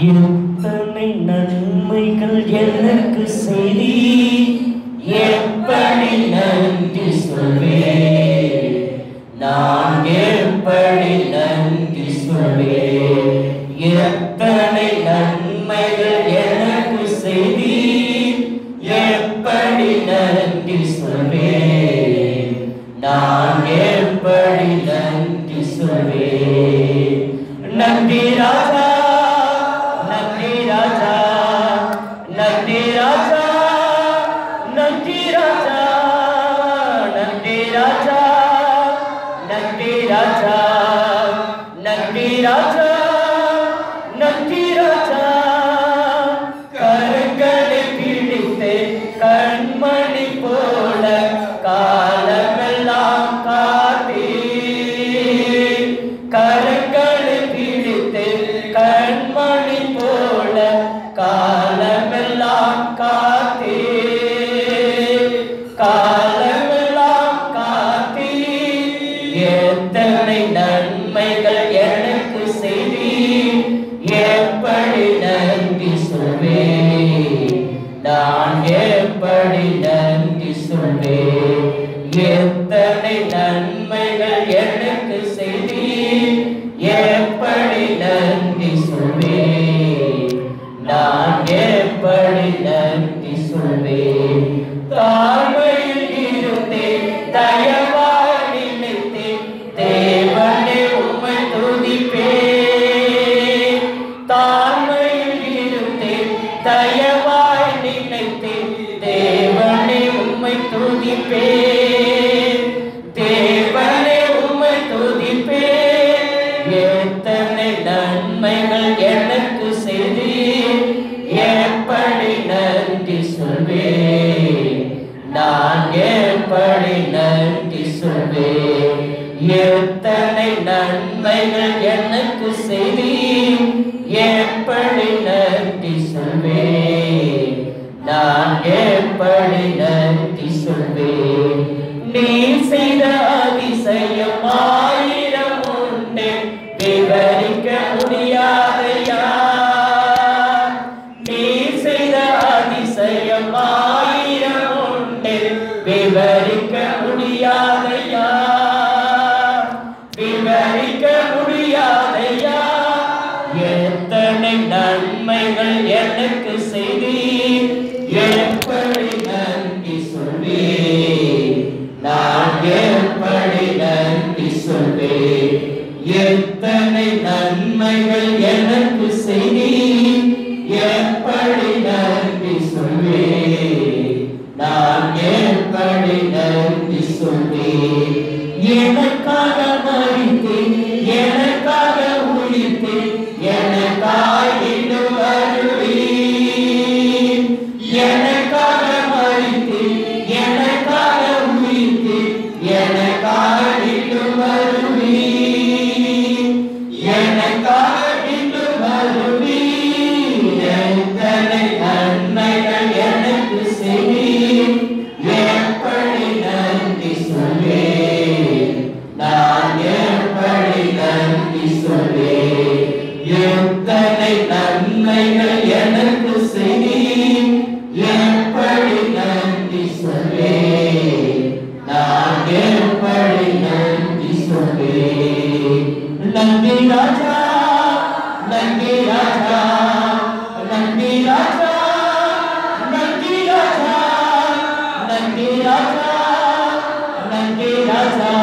எத்தனை நன்மைகள் எனக்கு செய்தி எப்படி நன்றி சொல்வேன் நான் எப்படி நன்றி சொல்வேன் எத்தனை நன்மைகள் எனக்கு செய்தி எப்படி நன்றி சொல்வேன் நான் எப்படி நன்றி சொல்வேன் நன்றி ராஜா நன்றி ராஜா நன்றி ராஜா நன்றி ராஜா நன்றி ராஜா நன்றி ராஜா நன்றி ராஜா நன்றி ராஜா கரங்களை பிடித்து கண்மணி போல காலமெல்லாம் காத்தீ கரங்களை பிடித்து கண்மணி போல காலமெல்லாம் காத்தீ காலமெல்லாம் காத்தீ எத்தனை நன்மைகள் எனக்கு செய்தி எப்படி நன்றி சொல்வேன் நான் எப்படி நன்றி சொல்வேன் எத்தனை நன்மைகள் எனக்கு செய்தி எப்படி நன்றி சொல்வேன் நான் எப்படி நன்றி சொல்வேன் தாழ்மையில் இருந்தேன் தயவாய் நினைத்தேன் தேவனே உம்மை துதிப்பேன் தாழ்மையில் இருந்தேன் தயவாய் நினைத்தேன் தேவனே உம்மை துதிப்பேன் தேவனே உம்மை துதிப்பேன் எத்தனை நன்மைகள் எனக்கு செய்தி எப்படி நன்றி சொல்வேன் நான் எப்படி நன்றி சொல்வேன் எத்தனை நன்மைகள் எனக்கு செய்தி எப்படி நன்றி சொல்வேன் நான் எப்படி நன்றி சொல்வேன் நீ செய்த அதிசயம் ஆயிரம் உண்டு விவரிக்க முடியாதையா நீ செய்த அதிசயம் ஆயிரம் உண்டு விவரிக்க முடியாதையா விவரிக்க முடியாதையா எத்தனை நன்மைகள் எனக்கு செய்தி எப்படி நன்றி சொல்வேன் நான் எப்படி நன்றி சொல்வேன் எத்தனை நன்மைகள் எனக்கு செய்தி எப்படி நன்றி சொல்வேன் நான் எப்படி நன்றி சொல்வேன் எனக்காக மறித்தேன் எனக்காக உயிர்த்தேன் எனக்காய் இன்னும் வருவீர் எனக்காக மறித்தேன் எனக்காக உயிர்த்தேன் எனக்காக இன்னும் வருவீர் எனக்காக இன்னும் வருவீர் எத்தனை நன்மைகள் எனக்கு செய்வீர் எப்படி நன்றி சொல்வேன் நான் எப்படி நன்றி சொல்வேன் எத்தனை நன்மைகள் எனக்கு செய்வீர் எப்படி நன்றி சொல்வேன் நான் எப்படி நன்றி சொல்வேன் நன்றி ராஜா நன்றி ராஜா நன்றி ராஜா நன்றி ராஜா நன்றி ராஜா நன்றி ராஜா